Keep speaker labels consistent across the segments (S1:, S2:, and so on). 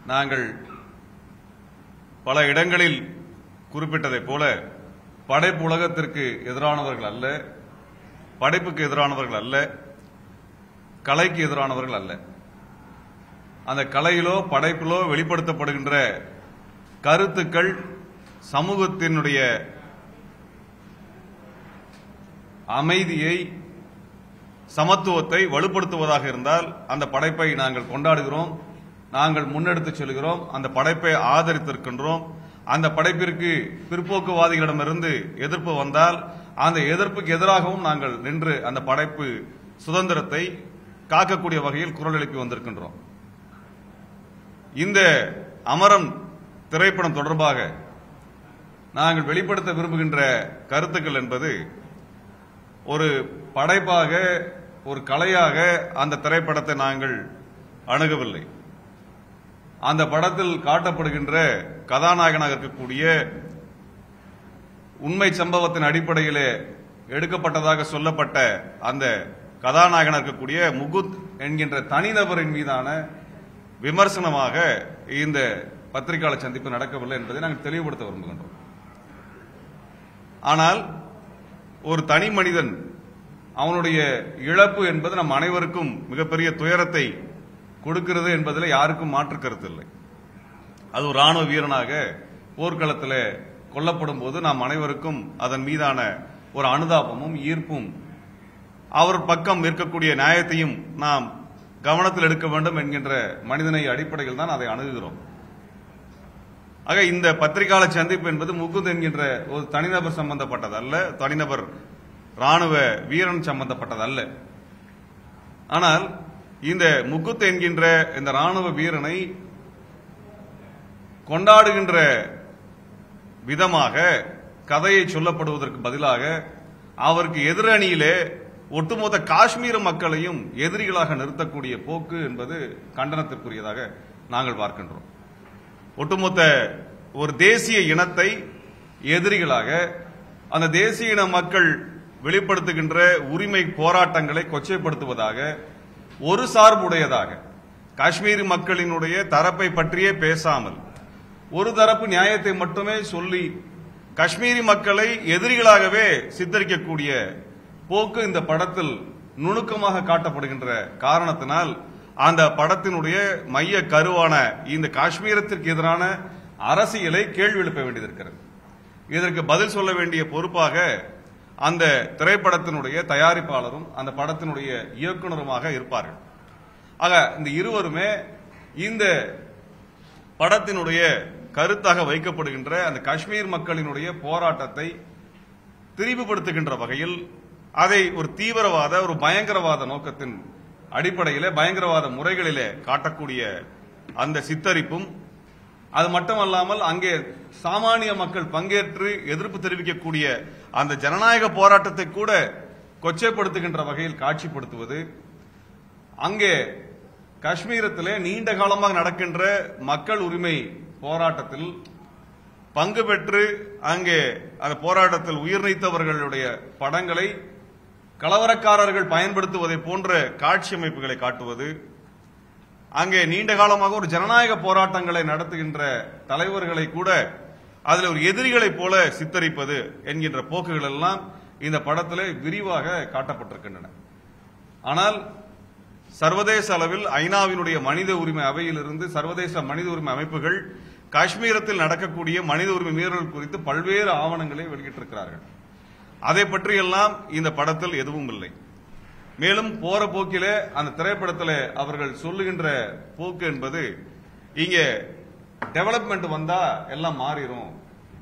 S1: நாங்கள் பல இடங்களில் குறிப்பிட்டதைப் போல படைப்பு உலகத்திற்கு எதிரானவர்கள் அல்ல படைப்புக்கு எதிரானவர்கள் அல்ல கலைக்கு எதிரானவர்கள் அல்ல அந்த கலையிலோ படைப்பிலோ வெளிப்படுத்தப்படுகின்ற கருத்துக்கள் சமூகத்தினுடைய அமைதியை சமத்துவத்தை வலுப்படுத்துவதாக இருந்தால் அந்த படைப்பை நாங்கள் கொண்டாடுகிறோம் நாங்கள் முன்னெடுத்து செல்கிறோம் அந்த படைப்பை ஆதரித்திருக்கின்றோம் அந்த படைப்பிற்கு பிற்போக்குவாதிகளிடமிருந்து எதிர்ப்பு வந்தால் அந்த எதிர்ப்புக்கு எதிராகவும் நாங்கள் நின்று அந்த படைப்பு சுதந்திரத்தை காக்கக்கூடிய வகையில் குரல் எழுப்பி வந்திருக்கின்றோம் இந்த அமரம் திரைப்படம் தொடர்பாக நாங்கள் வெளிப்படுத்த விரும்புகின்ற கருத்துக்கள் என்பது ஒரு படைப்பாக ஒரு கலையாக அந்த திரைப்படத்தை நாங்கள் அணுகவில்லை அந்த படத்தில் காட்டப்படுகின்ற கதாநாயகனாக இருக்கக்கூடிய உண்மை சம்பவத்தின் அடிப்படையிலே எடுக்கப்பட்டதாக சொல்லப்பட்ட அந்த கதாநாயகனாக இருக்கக்கூடிய முகுத் என்கின்ற தனிநபரின் மீதான விமர்சனமாக இந்த பத்திரிகையாளர் சந்திப்பு நடக்கவில்லை என்பதை நாங்கள் தெளிவுபடுத்த விரும்புகின்றோம் ஆனால் ஒரு தனி மனிதன் அவனுடைய இழப்பு என்பது நம் அனைவருக்கும் மிகப்பெரிய துயரத்தை கொடுக்கிறது என்பதில் யாருக்கும் மாற்று கருத்து இல்லை அது ஒரு ராணுவ வீரனாக போர்க்களத்தில் கொல்லப்படும் போது நாம் அனைவருக்கும் அதன் மீதான ஒரு அனுதாபமும் ஈர்ப்பும் அவர் பக்கம் இருக்கக்கூடிய நியாயத்தையும் நாம் கவனத்தில் எடுக்க வேண்டும் என்கின்ற மனிதனை அடிப்படையில் தான் அதை அணுகுகிறோம் ஆக இந்த பத்திரிகையாளர் சந்திப்பு என்பது முகுந்த் என்கின்ற ஒரு தனிநபர் சம்பந்தப்பட்டது அல்ல தனிநபர் ராணுவ வீரன் சம்பந்தப்பட்டது அல்ல ஆனால் இந்த முகுத் என்கின்ற இந்த ராணுவ வீரனை கொண்டாடுகின்ற விதமாக கதையை சொல்லப்படுவதற்கு பதிலாக அவருக்கு எதிரணியிலே ஒட்டுமொத்த காஷ்மீர மக்களையும் எதிரிகளாக நிறுத்தக்கூடிய போக்கு என்பது கண்டனத்திற்குரியதாக நாங்கள் பார்க்கின்றோம் ஒட்டுமொத்த ஒரு தேசிய இனத்தை எதிரிகளாக அந்த தேசிய இன மக்கள் வெளிப்படுத்துகின்ற உரிமை போராட்டங்களை கொச்சைப்படுத்துவதாக ஒரு சார்புடையதாக காஷ்மீரி மக்களினுடைய தரப்பை பற்றியே பேசாமல் ஒரு தரப்பு நியாயத்தை மட்டுமே சொல்லி காஷ்மீரி மக்களை எதிரிகளாகவே சித்தரிக்கக்கூடிய போக்கு இந்த படத்தில் நுணுக்கமாக காட்டப்படுகின்ற காரணத்தினால் அந்த படத்தினுடைய மைய கருவான இந்த காஷ்மீரத்திற்கு எதிரான அரசியலை கேள்வி எழுப்ப வேண்டியிருக்கிறது இதற்கு பதில் சொல்ல வேண்டிய பொறுப்பாக அந்த திரைப்படத்தினுடைய தயாரிப்பாளரும் அந்த படத்தினுடைய இயக்குனருமாக இருப்பார்கள் ஆக இந்த இருவருமே இந்த படத்தினுடைய கருத்தாக வைக்கப்படுகின்ற அந்த காஷ்மீர் மக்களினுடைய போராட்டத்தை திரிவுபடுத்துகின்ற வகையில் அதை ஒரு தீவிரவாத ஒரு பயங்கரவாத நோக்கத்தின் அடிப்படையிலே பயங்கரவாத முறைகளிலே காட்டக்கூடிய அந்த சித்தரிப்பும் அது மட்டுமல்லாமல் அங்கே சாமானிய மக்கள் பங்கேற்று எதிர்ப்பு தெரிவிக்கக்கூடிய அந்த ஜனநாயக போராட்டத்தை கூட கொச்சைப்படுத்துகின்ற வகையில் காட்சிப்படுத்துவது அங்கே காஷ்மீரத்திலே நீண்ட காலமாக நடக்கின்ற மக்கள் உரிமை போராட்டத்தில் பங்கு பெற்று அங்கே அந்த போராட்டத்தில் உயிர் நீத்தவர்களுடைய படங்களை கலவரக்காரர்கள் பயன்படுத்துவதை போன்ற காட்சி அமைப்புகளை காட்டுவது அங்கே நீண்ட காலமாக ஒரு ஜனநாயக போராட்டங்களை நடத்துகின்ற தலைவர்களை கூட அதில் ஒரு எதிரிகளைப் போல சித்தரிப்பது என்கின்ற போக்குகள் எல்லாம் இந்த படத்திலே விரிவாக காட்டப்பட்டிருக்கின்றன ஆனால் சர்வதேச அளவில் ஐநாவினுடைய மனித உரிமை அவையிலிருந்து சர்வதேச மனித உரிமை அமைப்புகள் காஷ்மீரத்தில் நடக்கக்கூடிய மனித உரிமை மீறல் குறித்து பல்வேறு ஆவணங்களை வெளியிட்டிருக்கிறார்கள் அதை பற்றியெல்லாம் இந்த படத்தில் எதுவும் இல்லை மேலும் போற போக்கிலே அந்த திரைப்படத்தில் அவர்கள் சொல்லுகின்ற போக்கு என்பது இங்க டெவலப்மெண்ட் வந்தா எல்லாம் மாறிடும்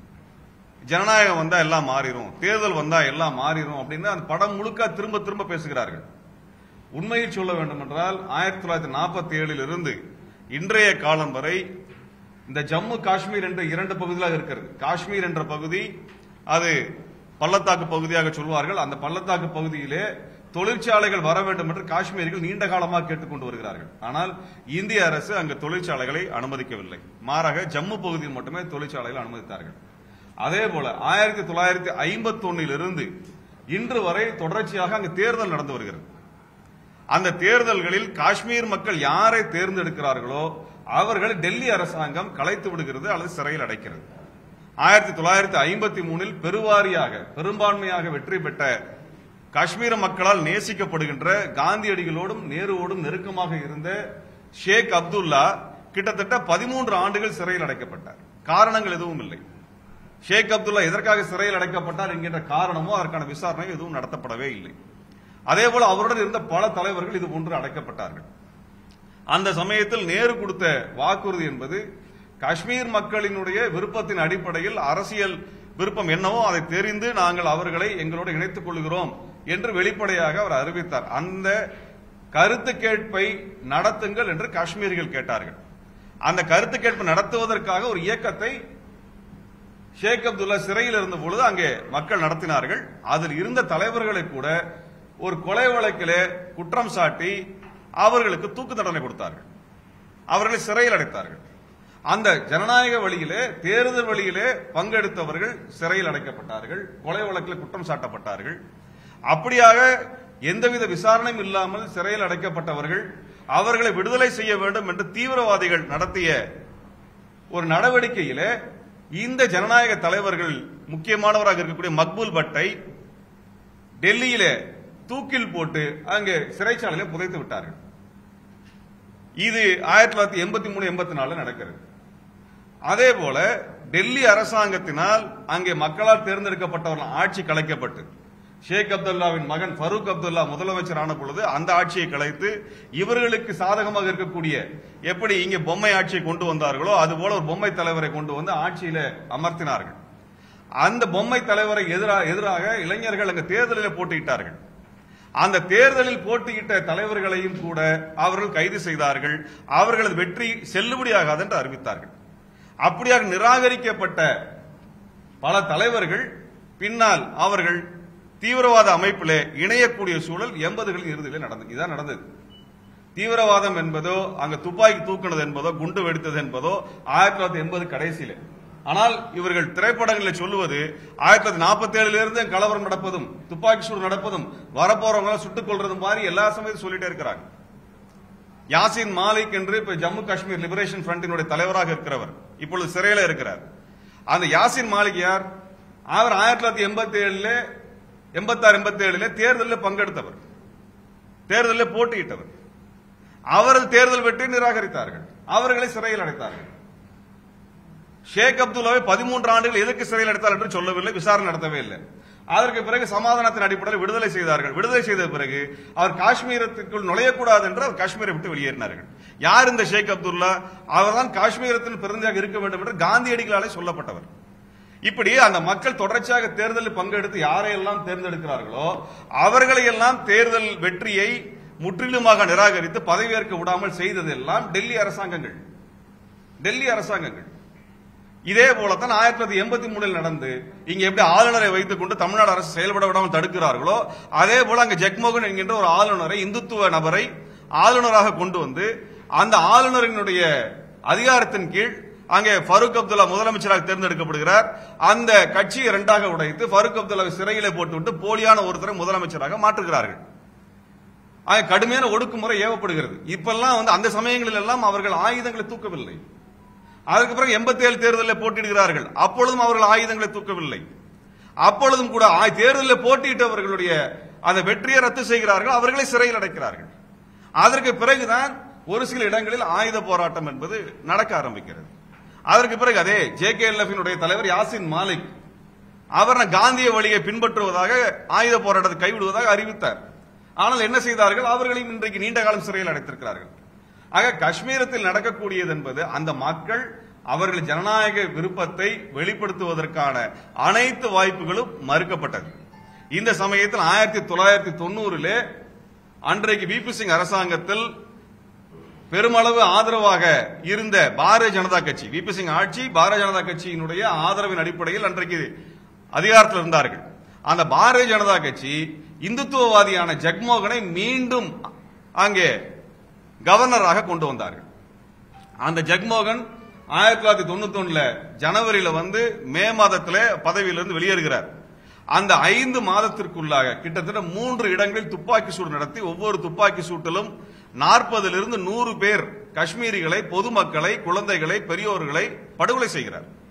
S1: ஜனநாயகம் வந்தா எல்லாம் மாறிடும் தேர்தல் வந்தா எல்லாம் மாறிடும் அப்படின்னு அந்த படம் முழுக்க திரும்ப திரும்ப பேசுகிறார்கள் உண்மையை சொல்ல வேண்டும் என்றால் ஆயிரத்தி தொள்ளாயிரத்தி நாற்பத்தி ஏழில் இருந்து இன்றைய காலம் வரை இந்த ஜம்மு காஷ்மீர் என்ற இரண்டு பகுதிகளாக இருக்கிறது காஷ்மீர் என்ற பகுதி அது பள்ளத்தாக்கு பகுதியாக சொல்வார்கள் அந்த பள்ளத்தாக்கு பகுதியிலே தொழிற்சாலைகள் வர வேண்டும் என்று காஷ்மீரிகள் நீண்ட காலமாக கேட்டுக்கொண்டு வருகிறார்கள் ஆனால் இந்திய அரசு அங்கு தொழிற்சாலைகளை அனுமதிக்கவில்லை மாறாக ஜம்மு பகுதியில் மட்டுமே தொழிற்சாலைகள் அனுமதித்தார்கள் அதே போல ஆயிரத்தி தொள்ளாயிரத்தி ஐம்பத்தி ஒன்னில் இருந்து இன்று வரை தொடர்ச்சியாக அங்கு தேர்தல் நடந்து வருகிறது அந்த தேர்தல்களில் காஷ்மீர் மக்கள் யாரை தேர்ந்தெடுக்கிறார்களோ அவர்களை டெல்லி அரசாங்கம் கலைத்து விடுகிறது அல்லது சிறையில் அடைக்கிறது ஆயிரத்தி தொள்ளாயிரத்தி ஐம்பத்தி மூணில் பெருவாரியாக பெரும்பான்மையாக வெற்றி பெற்ற காஷ்மீர மக்களால் நேசிக்கப்படுகின்ற காந்தியடிகளோடும் நேருவோடும் நெருக்கமாக இருந்த ஷேக் அப்துல்லா கிட்டத்தட்ட பதிமூன்று ஆண்டுகள் சிறையில் அடைக்கப்பட்டார் காரணங்கள் எதுவும் இல்லை ஷேக் அப்துல்லா எதற்காக சிறையில் அடைக்கப்பட்டார் என்கின்ற காரணமோ அதற்கான விசாரணை எதுவும் நடத்தப்படவே இல்லை அதே போல அவருடன் இருந்த பல தலைவர்கள் இது போன்று அடைக்கப்பட்டார்கள் அந்த சமயத்தில் நேரு கொடுத்த வாக்குறுதி என்பது காஷ்மீர் மக்களினுடைய விருப்பத்தின் அடிப்படையில் அரசியல் விருப்பம் என்னவோ அதை தெரிந்து நாங்கள் அவர்களை எங்களோடு இணைத்துக் கொள்கிறோம் என்று வெளிப்படையாக அவர் அறிவித்தார் அந்த கருத்து கேட்பை நடத்துங்கள் என்று காஷ்மீரிகள் கேட்டார்கள் அந்த கருத்து கேட்பு நடத்துவதற்காக ஒரு இயக்கத்தை ஷேக் அப்துல்லா சிறையில் இருந்த பொழுது அங்கே மக்கள் நடத்தினார்கள் அதில் இருந்த தலைவர்களை கூட ஒரு கொலை வழக்கிலே குற்றம் சாட்டி அவர்களுக்கு தூக்கு தண்டனை கொடுத்தார்கள் அவர்களை சிறையில் அடைத்தார்கள் அந்த ஜனநாயக வழியிலே தேர்தல் வழியிலே பங்கெடுத்தவர்கள் சிறையில் அடைக்கப்பட்டார்கள் கொலை வழக்கில் குற்றம் சாட்டப்பட்டார்கள் அப்படியாக எந்தவித விசாரணையும் இல்லாமல் சிறையில் அடைக்கப்பட்டவர்கள் அவர்களை விடுதலை செய்ய வேண்டும் என்று தீவிரவாதிகள் நடத்திய ஒரு நடவடிக்கையிலே இந்த ஜனநாயக தலைவர்கள் முக்கியமானவராக இருக்கக்கூடிய மக்பூல் பட்டை டெல்லியிலே தூக்கில் போட்டு அங்கே சிறைச்சாலையில புதைத்து விட்டார்கள் இது ஆயிரத்தி தொள்ளாயிரத்தி எண்பத்தி மூணு எண்பத்தி நாலுல நடக்கிறது அதே போல டெல்லி அரசாங்கத்தினால் அங்கே மக்களால் தேர்ந்தெடுக்கப்பட்டவர்கள் ஆட்சி கலைக்கப்பட்டு ஷேக் அப்துல்லாவின் மகன் ஃபரூக் அப்துல்லா முதலமைச்சர் ஆன பொழுது அந்த ஆட்சியை கலைத்து இவர்களுக்கு சாதகமாக இருக்கக்கூடிய எப்படி இங்கே பொம்மை ஆட்சியை கொண்டு வந்தார்களோ அதுபோல ஒரு பொம்மை தலைவரை கொண்டு வந்து ஆட்சியில அமர்த்தினார்கள் அந்த பொம்மை தலைவரை எதிராக எதிராக இளைஞர்கள் அங்கு தேர்தலில் போட்டியிட்டார்கள் அந்த தேர்தலில் போட்டியிட்ட தலைவர்களையும் கூட அவர்கள் கைது செய்தார்கள் அவர்களது வெற்றி செல்லுபடியாகாது என்று அறிவித்தார்கள் அப்படியாக நிராகரிக்கப்பட்ட பல தலைவர்கள் பின்னால் அவர்கள் தீவிரவாத அமைப்பிலே இணையக்கூடிய சூழல் எண்பதுகளின் இறுதியில் நடந்தது இதான் நடந்தது தீவிரவாதம் என்பதோ அங்க துப்பாக்கி தூக்குனது என்பதோ குண்டு வெடித்தது என்பதோ ஆயிரத்தி தொள்ளாயிரத்தி எண்பது கடைசியில ஆனால் இவர்கள் திரைப்படங்களில் சொல்லுவது ஆயிரத்தி தொள்ளாயிரத்தி நாற்பத்தி ஏழுல இருந்து கலவரம் நடப்பதும் துப்பாக்கி சூடு நடப்பதும் வரப்போறவங்க சுட்டுக் கொள்றதும் மாதிரி எல்லா சமயத்தையும் சொல்லிட்டே இருக்கிறாங்க யாசின் மாலிக் என்று இப்ப ஜம்மு காஷ்மீர் லிபரேஷன் ஃப்ரண்டினுடைய தலைவராக இருக்கிறவர் இப்பொழுது சிறையில இருக்கிறார் அந்த யாசின் மாலிக் யார் அவர் ஆயிரத்தி தொள்ளாயிரத்தி எண்பத்தி ஏழுல எண்பத்தாறு எண்பத்தி ஏழுல தேர்தலில் பங்கெடுத்தவர் தேர்தலில் போட்டியிட்டவர் அவரது தேர்தல் வெற்றி நிராகரித்தார்கள் அவர்களை சிறையில் அடைத்தார்கள் ஷேக் அப்துல்லாவை பதிமூன்று ஆண்டுகள் எதற்கு சிறையில் அடைத்தார் என்று சொல்லவில்லை விசாரணை நடத்தவே இல்லை அதற்கு பிறகு சமாதானத்தின் அடிப்படையில் விடுதலை செய்தார்கள் விடுதலை செய்த பிறகு அவர் காஷ்மீரத்துக்குள் நுழையக்கூடாது என்று அவர் காஷ்மீரை விட்டு வெளியேறினார்கள் யார் இந்த ஷேக் அப்துல்லா அவர்தான் காஷ்மீரத்தில் பிரதிநிதியாக இருக்க வேண்டும் என்று காந்தியடிகளாலே சொல்லப்பட்டவர் இப்படி அந்த மக்கள் தொடர்ச்சியாக தேர்தலில் பங்கெடுத்து யாரையெல்லாம் தேர்ந்தெடுக்கிறார்களோ அவர்களை எல்லாம் தேர்தல் வெற்றியை முற்றிலுமாக நிராகரித்து பதவியேற்க விடாமல் செய்ததெல்லாம் டெல்லி அரசாங்கங்கள் டெல்லி அரசாங்கங்கள் இதே போலத்தான் ஆயிரத்தி தொள்ளாயிரத்தி எண்பத்தி மூணில் நடந்து இங்க எப்படி ஆளுநரை வைத்துக் கொண்டு தமிழ்நாடு அரசு செயல்பட விடாமல் தடுக்கிறார்களோ அதே போல அங்க ஜெக்மோகன் என்கின்ற ஒரு ஆளுநரை இந்துத்துவ நபரை ஆளுநராக கொண்டு வந்து அந்த ஆளுநரினுடைய அதிகாரத்தின் கீழ் அங்கே ஃபருக் அப்துல்லா முதலமைச்சராக தேர்ந்தெடுக்கப்படுகிறார் அந்த கட்சியை இரண்டாக உடைத்து ஃபருக் அப்துல்லாவை சிறையிலே போட்டுவிட்டு போலியான ஒருத்தரை முதலமைச்சராக மாற்றுகிறார்கள் ஆக கடுமையான ஒடுக்குமுறை ஏவப்படுகிறது இப்பெல்லாம் வந்து அந்த சமயங்களில் எல்லாம் அவர்கள் ஆயுதங்களை தூக்கவில்லை அதற்கு பிறகு எண்பத்தி ஏழு தேர்தலில் போட்டியிடுகிறார்கள் அப்பொழுதும் அவர்கள் ஆயுதங்களை தூக்கவில்லை அப்பொழுதும் கூட ஆ- தேர்தலில் போட்டியிட்டவர்களுடைய அந்த வெற்றியை ரத்து செய்கிறார்கள் அவர்களை சிறையில் அடைக்கிறார்கள் அதற்கு பிறகுதான் ஒரு சில இடங்களில் ஆயுத போராட்டம் என்பது நடக்க ஆரம்பிக்கிறது அதற்கு பிறகு அதே ஜே கே தலைவர் யாசின் மாலிக் அவர் காந்திய வழியை பின்பற்றுவதாக ஆயுத போராட்டத்தை கைவிடுவதாக அறிவித்தார் ஆனால் என்ன செய்தார்கள் அவர்களையும் இன்றைக்கு நீண்ட காலம் சிறையில் அடைத்திருக்கிறார்கள் ஆக காஷ்மீரத்தில் நடக்கக்கூடியது என்பது அந்த மக்கள் அவர்கள் ஜனநாயக விருப்பத்தை வெளிப்படுத்துவதற்கான அனைத்து வாய்ப்புகளும் மறுக்கப்பட்டது இந்த சமயத்தில் ஆயிரத்தி தொள்ளாயிரத்தி தொண்ணூறிலே அன்றைக்கு விபி சிங் அரசாங்கத்தில் பெருமளவு ஆதரவாக இருந்த பாரதிய ஜனதா கட்சி விபி சிங் ஆட்சி பாரதிய ஜனதா கட்சியினுடைய ஆதரவின் அடிப்படையில் அன்றைக்கு அதிகாரத்தில் இருந்தார்கள் அந்த பாரதிய ஜனதா கட்சி இந்துத்துவவாதியான ஜெக்மோகனை மீண்டும் அங்கே கவர்னராக கொண்டு வந்தார்கள் அந்த ஜெக்மோகன் ஆயிரத்தி தொள்ளாயிரத்தி தொண்ணூத்தி ஒண்ணுல ஜனவரியில வந்து மே மாதத்துல பதவியிலிருந்து வெளியேறுகிறார் அந்த ஐந்து மாதத்திற்குள்ளாக கிட்டத்தட்ட மூன்று இடங்களில் துப்பாக்கி சூடு நடத்தி ஒவ்வொரு துப்பாக்கி சூட்டிலும் நாற்பதிலிருந்து நூறு பேர் காஷ்மீரிகளை பொதுமக்களை குழந்தைகளை பெரியோர்களை படுகொலை செய்கிறார்